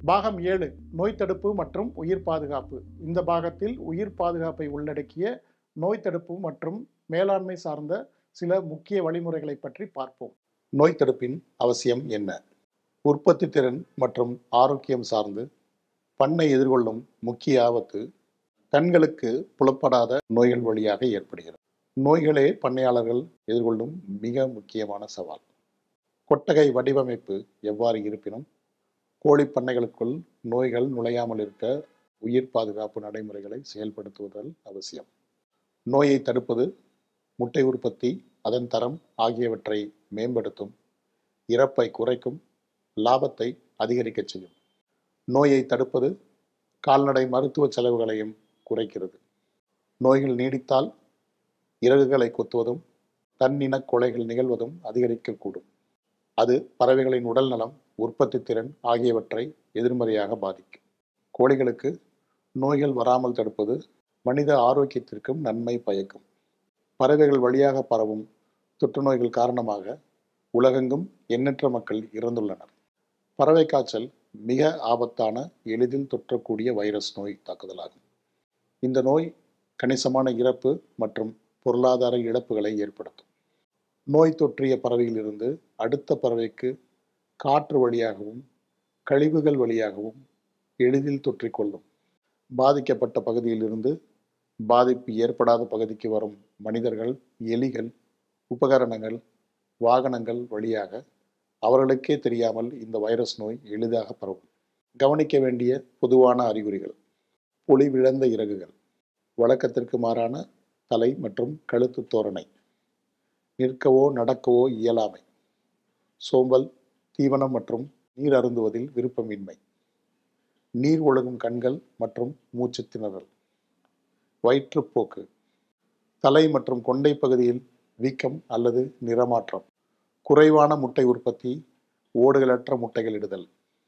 பாகம் ஏழு நோய் தடுப்பு மற்றும் உயிர் பாதுகாப்பு இந்த பாகத்தில் உயிர் பாதுகாப்பை உள்ளடக்கிய நோய் தடுப்பு மற்றும் மேலாண்மை சார்ந்த சில முக்கிய வழிமுறைகளை பற்றி பார்ப்போம் நோய் தடுப்பின் அவசியம் என்ன உற்பத்தி திறன் மற்றும் ஆரோக்கியம் சார்ந்து பண்ணை எதிர்கொள்ளும் முக்கிய ஆபத்து கண்களுக்கு புலப்படாத நோய்கள் வழியாக ஏற்படுகிறது நோய்களே பண்ணையாளர்கள் எதிர்கொள்ளும் மிக முக்கியமான சவால் கொட்டகை வடிவமைப்பு எவ்வாறு இருப்பினும் கோழி பண்ணைகளுக்குள் நோய்கள் நுழையாமல் இருக்க உயிர் பாதுகாப்பு நடைமுறைகளை செயல்படுத்துவதல் அவசியம் நோயை தடுப்பது முட்டை உற்பத்தி அதன் தரம் ஆகியவற்றை மேம்படுத்தும் இறப்பை குறைக்கும் லாபத்தை அதிகரிக்கச் செய்யும் நோயை தடுப்பது கால்நடை மருத்துவ செலவுகளையும் குறைக்கிறது நோய்கள் நீடித்தால் இறகுகளை கொத்துவதும் தன்னின கொலைகள் நிகழ்வதும் அதிகரிக்கக்கூடும் அது பறவைகளின் உடல் நலம் உற்பத்தி திறன் ஆகியவற்றை எதிர்மறையாக பாதிக்கும் கோழிகளுக்கு நோய்கள் வராமல் தடுப்பது மனித ஆரோக்கியத்திற்கும் நன்மை பயக்கும் பறவைகள் வழியாக பரவும் தொற்றுநோய்கள் காரணமாக உலகெங்கும் எண்ணற்ற மக்கள் இறந்துள்ளனர் பறவை காய்ச்சல் மிக ஆபத்தான எளிதில் தொற்றக்கூடிய வைரஸ் நோய் தாக்குதலாகும் இந்த நோய் கணிசமான இறப்பு மற்றும் பொருளாதார இழப்புகளை ஏற்படுத்தும் நோய் தொற்றிய பறவையிலிருந்து அடுத்த பறவைக்கு காற்று வழியாகவும் கழிவுகள் வழியாகவும் எளிதில் தொற்றிக்கொள்ளும் பாதிக்கப்பட்ட பகுதியிலிருந்து பாதிப்பு ஏற்படாத பகுதிக்கு வரும் மனிதர்கள் எலிகள் உபகரணங்கள் வாகனங்கள் வழியாக அவர்களுக்கே தெரியாமல் இந்த வைரஸ் நோய் எளிதாக பரவும் கவனிக்க வேண்டிய பொதுவான அறிகுறிகள் பொலிவிழந்த இறகுகள் வழக்கத்திற்கு மாறான தலை மற்றும் கழுத்து தோரணை நிற்கவோ நடக்கவோ இயலாமை சோம்பல் தீவனம் மற்றும் நீர் அருந்துவதில் விருப்பமின்மை நீர் ஒழுகும் கண்கள் மற்றும் மூச்சு திணறல் வயிற்றுப்போக்கு தலை மற்றும் கொண்டை பகுதியில் வீக்கம் அல்லது நிறமாற்றம் குறைவான முட்டை உற்பத்தி ஓடுகளற்ற முட்டைகள் இடுதல்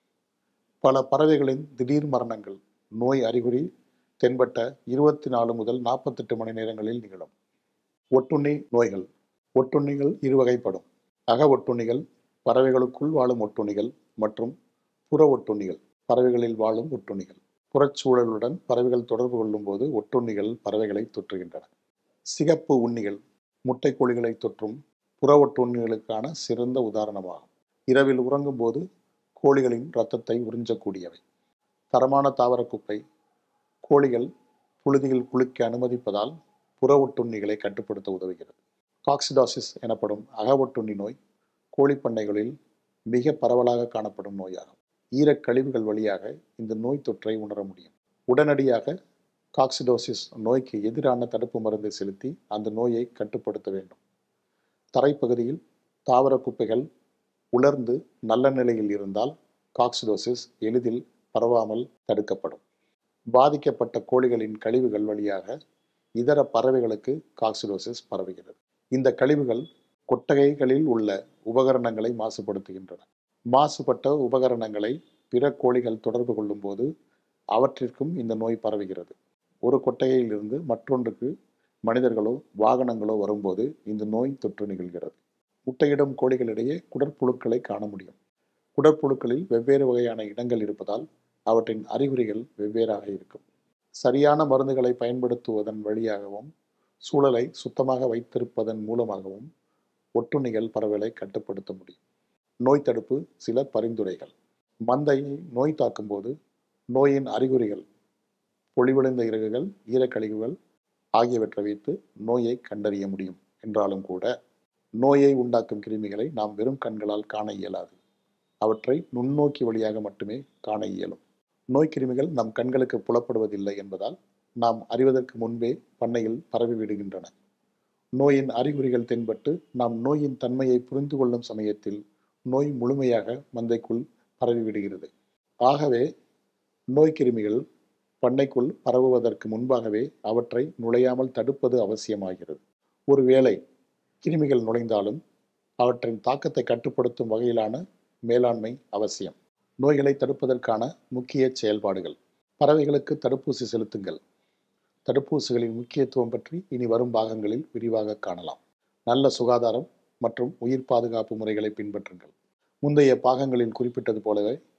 பல பறவைகளின் திடீர் மரணங்கள் நோய் அறிகுறி தென்பட்ட இருபத்தி நாலு முதல் நாற்பத்தெட்டு மணி நேரங்களில் நிகழும் ஒட்டுண்ணி நோய்கள் ஒட்டுண்ணிகள் இருவகைப்படும் அக ஒட்டுண்ணிகள் பறவைகளுக்குள் வாழும் ஒட்டுண்ணிகள் மற்றும் புற ஒட்டுண்ணிகள் பறவைகளில் வாழும் ஒட்டுண்ணிகள் புறச்சூழலுடன் பறவைகள் தொடர்பு கொள்ளும்போது ஒட்டுண்ணிகள் பறவைகளை தொற்றுகின்றன சிகப்பு உண்ணிகள் முட்டைக்கோழிகளை தொற்றும் புற ஒட்டுண்ணிகளுக்கான சிறந்த உதாரணமாகும் இரவில் உறங்கும்போது கோழிகளின் இரத்தத்தை உறிஞ்சக்கூடியவை தரமான தாவர குப்பை கோழிகள் புழுதியில் குளிக்க அனுமதிப்பதால் புற ஒட்டுண்ணிகளை கட்டுப்படுத்த உதவுகிறது காக்சிடாசிஸ் எனப்படும் அக ஒட்டுண்ணி நோய் கோழிப்பண்ணைகளில் மிக பரவலாக காணப்படும் நோயாகும் ஈரக் கழிவுகள் வழியாக இந்த நோய் தொற்றை உணர முடியும் உடனடியாக காக்சிடோசிஸ் நோய்க்கு எதிரான தடுப்பு மருந்தை செலுத்தி அந்த நோயை கட்டுப்படுத்த வேண்டும் தரைப்பகுதியில் தாவர குப்பைகள் உலர்ந்து நல்ல நிலையில் இருந்தால் காக்சிடோசிஸ் எளிதில் பரவாமல் தடுக்கப்படும் பாதிக்கப்பட்ட கோழிகளின் கழிவுகள் வழியாக இதர பறவைகளுக்கு காக்சிடோசிஸ் பரவுகிறது இந்த கழிவுகள் கொட்டகைகளில் உள்ள உபகரணங்களை மாசுபடுத்துகின்றன மாசுபட்ட உபகரணங்களை பிற கோழிகள் தொடர்பு கொள்ளும்போது அவற்றிற்கும் இந்த நோய் பரவுகிறது ஒரு கொட்டகையிலிருந்து மற்றொன்றுக்கு மனிதர்களோ வாகனங்களோ வரும்போது இந்த நோய் தொற்று நிகழ்கிறது முட்டையிடும் கோழிகளிடையே குடற்புழுக்களை காண முடியும் குடற்புழுக்களில் வெவ்வேறு வகையான இடங்கள் இருப்பதால் அவற்றின் அறிகுறிகள் வெவ்வேறாக இருக்கும் சரியான மருந்துகளை பயன்படுத்துவதன் வழியாகவும் சூழலை சுத்தமாக வைத்திருப்பதன் மூலமாகவும் ஒட்டுண்ணிகள் பரவலை கட்டுப்படுத்த முடியும் நோய் தடுப்பு சில பரிந்துரைகள் மந்தையை நோய் தாக்கும்போது நோயின் அறிகுறிகள் பொலிவிழுந்த இறகுகள் ஈரக்கழிவுகள் ஆகியவற்றை வைத்து நோயை கண்டறிய முடியும் என்றாலும் கூட நோயை உண்டாக்கும் கிருமிகளை நாம் வெறும் கண்களால் காண இயலாது அவற்றை நுண்ணோக்கி வழியாக மட்டுமே காண இயலும் நோய் கிருமிகள் நம் கண்களுக்கு புலப்படுவதில்லை என்பதால் நாம் அறிவதற்கு முன்பே பண்ணையில் பரவிவிடுகின்றன நோயின் அறிகுறிகள் தென்பட்டு நாம் நோயின் தன்மையை புரிந்து கொள்ளும் சமயத்தில் நோய் முழுமையாக மந்தைக்குள் பரவிவிடுகிறது ஆகவே நோய் கிருமிகள் பண்ணைக்குள் பரவுவதற்கு முன்பாகவே அவற்றை நுழையாமல் தடுப்பது அவசியமாகிறது ஒருவேளை கிருமிகள் நுழைந்தாலும் அவற்றின் தாக்கத்தை கட்டுப்படுத்தும் வகையிலான மேலாண்மை அவசியம் நோய்களை தடுப்பதற்கான முக்கிய செயல்பாடுகள் பறவைகளுக்கு தடுப்பூசி செலுத்துங்கள் தடுப்பூசிகளின் முக்கியத்துவம் பற்றி இனி வரும் பாகங்களில் விரிவாக காணலாம் நல்ல சுகாதாரம் மற்றும் உயிர் பாதுகாப்பு முறைகளை பின்பற்றுங்கள் முந்தைய பாகங்களில் குறிப்பிட்டது போலவே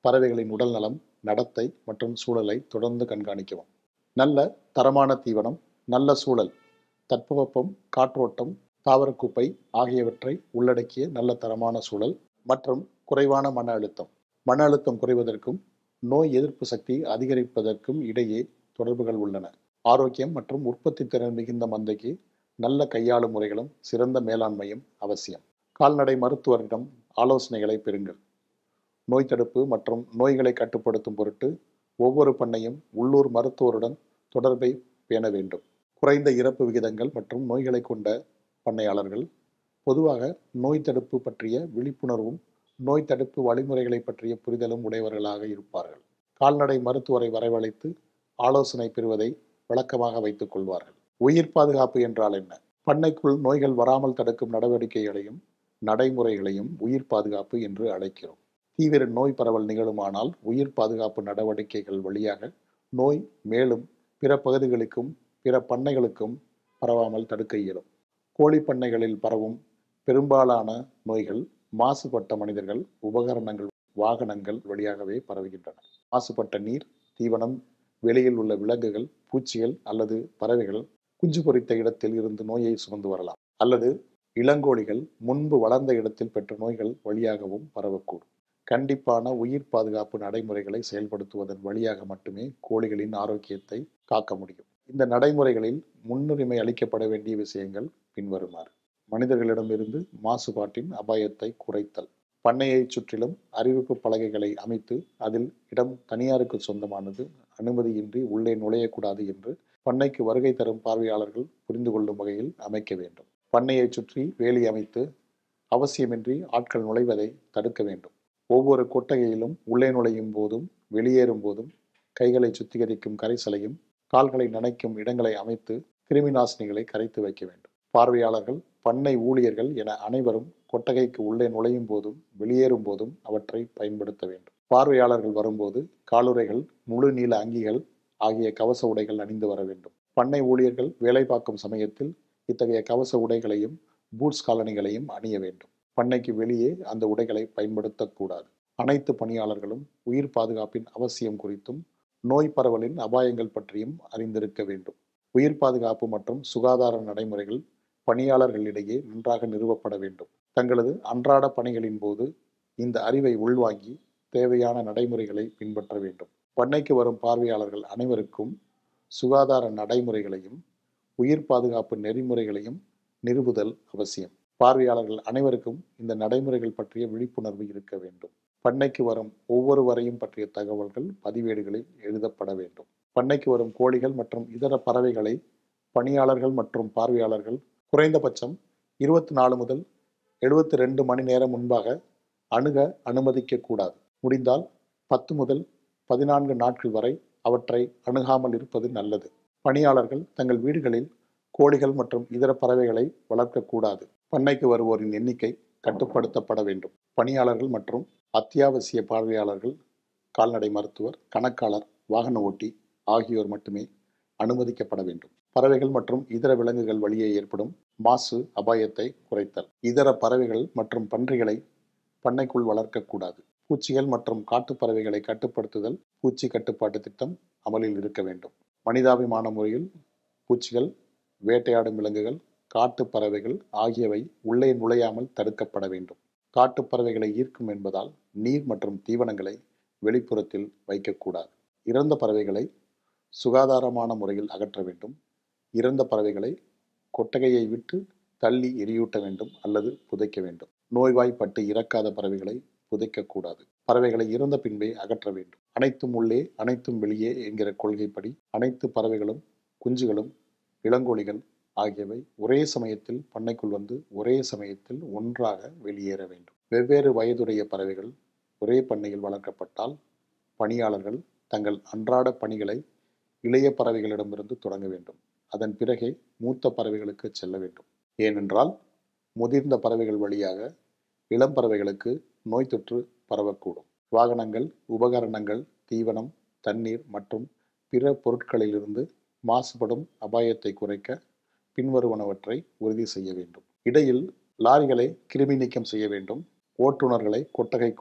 பறவைகளின் உடல் நலம் நடத்தை மற்றும் சூழலை தொடர்ந்து கண்காணிக்கவும் நல்ல தரமான தீவனம் நல்ல சூழல் தட்பவெப்பம் காற்றோட்டம் தாவரக்குப்பை ஆகியவற்றை உள்ளடக்கிய நல்ல தரமான சூழல் மற்றும் குறைவான மன அழுத்தம் மன அழுத்தம் குறைவதற்கும் நோய் எதிர்ப்பு சக்தி அதிகரிப்பதற்கும் இடையே தொடர்புகள் உள்ளன ஆரோக்கியம் மற்றும் உற்பத்தி திறன் மிகுந்த மந்தைக்கு நல்ல கையாளும் முறைகளும் சிறந்த மேலாண்மையும் அவசியம் கால்நடை மருத்துவரிடம் ஆலோசனைகளை பெறுங்கள் நோய் தடுப்பு மற்றும் நோய்களை கட்டுப்படுத்தும் பொருட்டு ஒவ்வொரு பண்ணையும் உள்ளூர் மருத்துவருடன் தொடர்பை பேண வேண்டும் குறைந்த இறப்பு விகிதங்கள் மற்றும் நோய்களை கொண்ட பண்ணையாளர்கள் பொதுவாக நோய் தடுப்பு பற்றிய விழிப்புணர்வும் நோய் தடுப்பு வழிமுறைகளை பற்றிய புரிதலும் உடையவர்களாக இருப்பார்கள் கால்நடை மருத்துவரை வரவழைத்து ஆலோசனை பெறுவதை வழக்கமாக வைத்துக் கொள்வார்கள் உயிர் பாதுகாப்பு என்றால் என்ன பண்ணைக்குள் நோய்கள் வராமல் தடுக்கும் நடவடிக்கைகளையும் நடைமுறைகளையும் உயிர் பாதுகாப்பு என்று அழைக்கிறோம் தீவிர நோய் பரவல் நிகழுமானால் உயிர் பாதுகாப்பு நடவடிக்கைகள் வழியாக நோய் மேலும் பிற பகுதிகளுக்கும் பிற பண்ணைகளுக்கும் பரவாமல் தடுக்க இயலும் கோழி பண்ணைகளில் பரவும் பெரும்பாலான நோய்கள் மாசுபட்ட மனிதர்கள் உபகரணங்கள் வாகனங்கள் வழியாகவே பரவுகின்றன மாசுபட்ட நீர் தீவனம் வெளியில் உள்ள விலங்குகள் பூச்சிகள் அல்லது பறவைகள் குஞ்சு பொறித்த இடத்தில் இருந்து நோயை சுமந்து வரலாம் அல்லது இளங்கோழிகள் முன்பு வளர்ந்த இடத்தில் பெற்ற நோய்கள் வழியாகவும் பரவக்கூடும் கண்டிப்பான உயிர் பாதுகாப்பு நடைமுறைகளை செயல்படுத்துவதன் வழியாக மட்டுமே கோழிகளின் ஆரோக்கியத்தை காக்க முடியும் இந்த நடைமுறைகளில் முன்னுரிமை அளிக்கப்பட வேண்டிய விஷயங்கள் பின்வருமாறு மனிதர்களிடமிருந்து மாசுபாட்டின் அபாயத்தை குறைத்தல் பண்ணையைச் சுற்றிலும் அறிவிப்பு பலகைகளை அமைத்து அதில் இடம் தனியாருக்கு சொந்தமானது அனுமதியின்றி உள்ளே நுழையக்கூடாது என்று பண்ணைக்கு வருகை தரும் பார்வையாளர்கள் புரிந்து கொள்ளும் வகையில் அமைக்க வேண்டும் பண்ணையைச் சுற்றி வேலி அமைத்து அவசியமின்றி ஆட்கள் நுழைவதை தடுக்க வேண்டும் ஒவ்வொரு கொட்டகையிலும் உள்ளே நுழையும் போதும் வெளியேறும் போதும் கைகளை சுத்திகரிக்கும் கரைசலையும் கால்களை நனைக்கும் இடங்களை அமைத்து கிருமி நாசினிகளை கரைத்து வைக்க வேண்டும் பார்வையாளர்கள் பண்ணை ஊழியர்கள் என அனைவரும் கொட்டகைக்கு உள்ளே நுழையும் போதும் வெளியேறும் போதும் அவற்றை பயன்படுத்த வேண்டும் பார்வையாளர்கள் வரும்போது காலுறைகள் முழு நீள அங்கிகள் ஆகிய கவச உடைகள் அணிந்து வர வேண்டும் பண்ணை ஊழியர்கள் வேலை பார்க்கும் சமயத்தில் இத்தகைய கவச உடைகளையும் பூட்ஸ் காலணிகளையும் அணிய வேண்டும் பண்ணைக்கு வெளியே அந்த உடைகளை பயன்படுத்தக்கூடாது அனைத்து பணியாளர்களும் உயிர் பாதுகாப்பின் அவசியம் குறித்தும் நோய் பரவலின் அபாயங்கள் பற்றியும் அறிந்திருக்க வேண்டும் உயிர் பாதுகாப்பு மற்றும் சுகாதார நடைமுறைகள் பணியாளர்களிடையே நன்றாக நிறுவப்பட வேண்டும் தங்களது அன்றாட பணிகளின் போது இந்த அறிவை உள்வாங்கி தேவையான நடைமுறைகளை பின்பற்ற வேண்டும் பண்ணைக்கு வரும் பார்வையாளர்கள் அனைவருக்கும் சுகாதார நடைமுறைகளையும் உயிர் பாதுகாப்பு நெறிமுறைகளையும் நிறுவுதல் அவசியம் பார்வையாளர்கள் அனைவருக்கும் இந்த நடைமுறைகள் பற்றிய விழிப்புணர்வு இருக்க வேண்டும் பண்ணைக்கு வரும் ஒவ்வொருவரையும் பற்றிய தகவல்கள் பதிவேடுகளில் எழுதப்பட வேண்டும் பண்ணைக்கு வரும் கோழிகள் மற்றும் இதர பறவைகளை பணியாளர்கள் மற்றும் பார்வையாளர்கள் குறைந்தபட்சம் இருபத்தி நாலு முதல் எழுபத்தி ரெண்டு மணி நேரம் முன்பாக அணுக அனுமதிக்க கூடாது முடிந்தால் பத்து முதல் பதினான்கு நாட்கள் வரை அவற்றை அணுகாமல் இருப்பது நல்லது பணியாளர்கள் தங்கள் வீடுகளில் கோழிகள் மற்றும் இதர பறவைகளை வளர்க்கக்கூடாது பண்ணைக்கு வருவோரின் எண்ணிக்கை கட்டுப்படுத்தப்பட வேண்டும் பணியாளர்கள் மற்றும் அத்தியாவசிய பார்வையாளர்கள் கால்நடை மருத்துவர் கணக்காளர் வாகன ஓட்டி ஆகியோர் மட்டுமே அனுமதிக்கப்பட வேண்டும் பறவைகள் மற்றும் இதர விலங்குகள் வழியே ஏற்படும் மாசு அபாயத்தை குறைத்தல் இதர பறவைகள் மற்றும் பன்றிகளை பண்ணைக்குள் வளர்க்கக்கூடாது பூச்சிகள் மற்றும் காட்டுப் பறவைகளை கட்டுப்படுத்துதல் பூச்சி கட்டுப்பாட்டு திட்டம் அமலில் இருக்க வேண்டும் மனிதாபிமான முறையில் பூச்சிகள் வேட்டையாடும் விலங்குகள் காட்டுப் பறவைகள் ஆகியவை உள்ளே நுழையாமல் தடுக்கப்பட வேண்டும் காட்டுப் பறவைகளை ஈர்க்கும் என்பதால் நீர் மற்றும் தீவனங்களை வெளிப்புறத்தில் வைக்கக்கூடாது இறந்த பறவைகளை சுகாதாரமான முறையில் அகற்ற வேண்டும் இறந்த பறவைகளை கொட்டகையை விட்டு தள்ளி எரியூட்ட வேண்டும் அல்லது புதைக்க வேண்டும் நோய்வாய்ப்பட்டு இறக்காத பறவைகளை புதைக்கக்கூடாது பறவைகளை இறந்த பின்பே அகற்ற வேண்டும் அனைத்தும் உள்ளே அனைத்தும் வெளியே என்கிற கொள்கைப்படி அனைத்து பறவைகளும் குஞ்சுகளும் இளங்கோழிகள் ஆகியவை ஒரே சமயத்தில் பண்ணைக்குள் வந்து ஒரே சமயத்தில் ஒன்றாக வெளியேற வேண்டும் வெவ்வேறு வயதுடைய பறவைகள் ஒரே பண்ணையில் வளர்க்கப்பட்டால் பணியாளர்கள் தங்கள் அன்றாட பணிகளை இளைய பறவைகளிடமிருந்து தொடங்க வேண்டும் அதன் பிறகே மூத்த பறவைகளுக்கு செல்ல வேண்டும் ஏனென்றால் முதிர்ந்த பறவைகள் வழியாக இளம் பறவைகளுக்கு நோய் தொற்று பரவக்கூடும் வாகனங்கள் உபகரணங்கள் தீவனம் தண்ணீர் மற்றும் பிற பொருட்களிலிருந்து மாசுபடும் அபாயத்தை குறைக்க பின்வருவனவற்றை உறுதி செய்ய வேண்டும் இடையில் லாரிகளை கிருமி நீக்கம் செய்ய வேண்டும் ஓட்டுநர்களை கொட்டகைக்குள்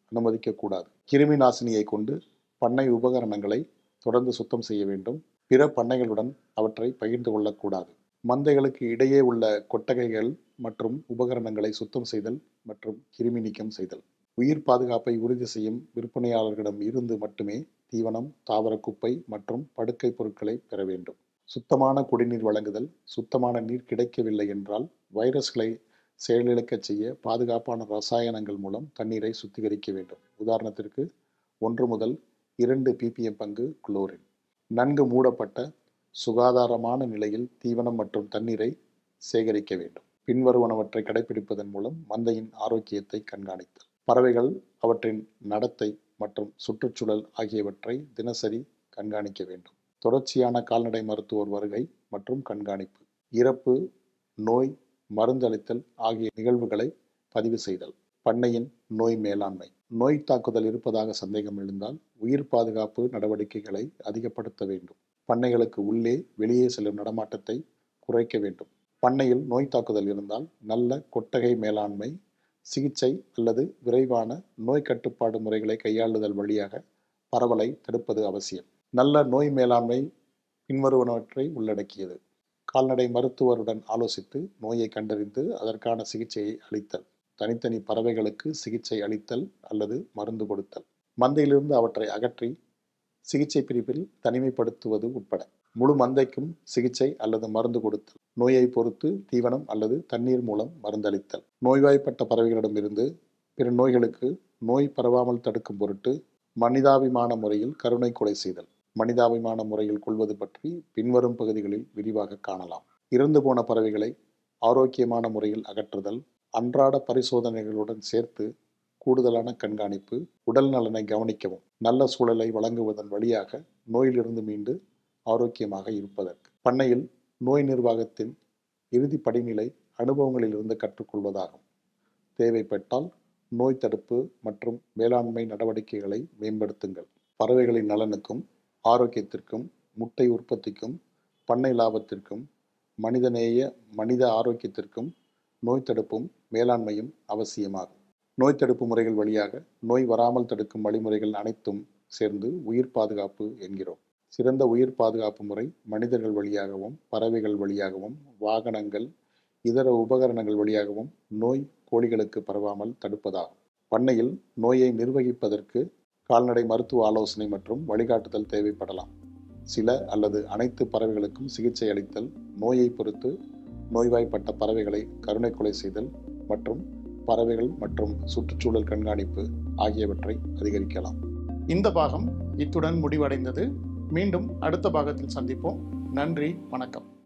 அனுமதிக்கக்கூடாது கிருமி நாசினியை கொண்டு பண்ணை உபகரணங்களை தொடர்ந்து சுத்தம் செய்ய வேண்டும் பிற பண்ணைகளுடன் அவற்றை பகிர்ந்து கொள்ளக்கூடாது மந்தைகளுக்கு இடையே உள்ள கொட்டகைகள் மற்றும் உபகரணங்களை சுத்தம் செய்தல் மற்றும் கிருமி நீக்கம் செய்தல் உயிர் பாதுகாப்பை உறுதி செய்யும் விற்பனையாளர்களிடம் இருந்து மட்டுமே தீவனம் தாவர குப்பை மற்றும் படுக்கை பொருட்களை பெற வேண்டும் சுத்தமான குடிநீர் வழங்குதல் சுத்தமான நீர் கிடைக்கவில்லை என்றால் வைரஸ்களை செயலிழக்கச் செய்ய பாதுகாப்பான ரசாயனங்கள் மூலம் தண்ணீரை சுத்திகரிக்க வேண்டும் உதாரணத்திற்கு ஒன்று முதல் இரண்டு பிபிஎம் பங்கு குளோரின் நன்கு மூடப்பட்ட சுகாதாரமான நிலையில் தீவனம் மற்றும் தண்ணீரை சேகரிக்க வேண்டும் பின்வருவனவற்றை கடைபிடிப்பதன் மூலம் மந்தையின் ஆரோக்கியத்தை கண்காணித்தல் பறவைகள் அவற்றின் நடத்தை மற்றும் சுற்றுச்சூழல் ஆகியவற்றை தினசரி கண்காணிக்க வேண்டும் தொடர்ச்சியான கால்நடை மருத்துவர் வருகை மற்றும் கண்காணிப்பு இறப்பு நோய் மருந்தளித்தல் ஆகிய நிகழ்வுகளை பதிவு செய்தல் பண்ணையின் நோய் மேலாண்மை நோய் தாக்குதல் இருப்பதாக சந்தேகம் எழுந்தால் உயிர் பாதுகாப்பு நடவடிக்கைகளை அதிகப்படுத்த வேண்டும் பண்ணைகளுக்கு உள்ளே வெளியே செல்லும் நடமாட்டத்தை குறைக்க வேண்டும் பண்ணையில் நோய் தாக்குதல் இருந்தால் நல்ல கொட்டகை மேலாண்மை சிகிச்சை அல்லது விரைவான நோய் கட்டுப்பாடு முறைகளை கையாளுதல் வழியாக பரவலை தடுப்பது அவசியம் நல்ல நோய் மேலாண்மை பின்வருவனவற்றை உள்ளடக்கியது கால்நடை மருத்துவருடன் ஆலோசித்து நோயை கண்டறிந்து அதற்கான சிகிச்சையை அளித்தல் தனித்தனி பறவைகளுக்கு சிகிச்சை அளித்தல் அல்லது மருந்து கொடுத்தல் மந்தையிலிருந்து அவற்றை அகற்றி சிகிச்சை பிரிவில் தனிமைப்படுத்துவது உட்பட முழு மந்தைக்கும் சிகிச்சை அல்லது மருந்து கொடுத்தல் நோயை பொறுத்து தீவனம் அல்லது தண்ணீர் மூலம் மருந்தளித்தல் நோய்வாய்ப்பட்ட பறவைகளிடமிருந்து பிற நோய்களுக்கு நோய் பரவாமல் தடுக்கும் பொருட்டு மனிதாபிமான முறையில் கருணை கொலை செய்தல் மனிதாபிமான முறையில் கொள்வது பற்றி பின்வரும் பகுதிகளில் விரிவாக காணலாம் இறந்து போன பறவைகளை ஆரோக்கியமான முறையில் அகற்றுதல் அன்றாட பரிசோதனைகளுடன் சேர்த்து கூடுதலான கண்காணிப்பு உடல் நலனை கவனிக்கவும் நல்ல சூழலை வழங்குவதன் வழியாக நோயிலிருந்து மீண்டு ஆரோக்கியமாக இருப்பதற்கு பண்ணையில் நோய் நிர்வாகத்தின் இறுதி படிநிலை அனுபவங்களிலிருந்து கற்றுக்கொள்வதாகும் தேவைப்பட்டால் நோய் தடுப்பு மற்றும் மேலாண்மை நடவடிக்கைகளை மேம்படுத்துங்கள் பறவைகளின் நலனுக்கும் ஆரோக்கியத்திற்கும் முட்டை உற்பத்திக்கும் பண்ணை லாபத்திற்கும் மனிதநேய மனித ஆரோக்கியத்திற்கும் நோய் தடுப்பும் மேலாண்மையும் அவசியமாகும் நோய் தடுப்பு முறைகள் வழியாக நோய் வராமல் தடுக்கும் வழிமுறைகள் அனைத்தும் சேர்ந்து உயிர் பாதுகாப்பு என்கிறோம் சிறந்த உயிர் பாதுகாப்பு முறை மனிதர்கள் வழியாகவும் பறவைகள் வழியாகவும் வாகனங்கள் இதர உபகரணங்கள் வழியாகவும் நோய் கோழிகளுக்கு பரவாமல் தடுப்பதாகும் பண்ணையில் நோயை நிர்வகிப்பதற்கு கால்நடை மருத்துவ ஆலோசனை மற்றும் வழிகாட்டுதல் தேவைப்படலாம் சில அல்லது அனைத்து பறவைகளுக்கும் சிகிச்சை அளித்தல் நோயை பொறுத்து நோய்வாய்ப்பட்ட பறவைகளை கருணை கொலை செய்தல் மற்றும் பறவைகள் மற்றும் சுற்றுச்சூழல் கண்காணிப்பு ஆகியவற்றை அதிகரிக்கலாம் இந்த பாகம் இத்துடன் முடிவடைந்தது மீண்டும் அடுத்த பாகத்தில் சந்திப்போம் நன்றி வணக்கம்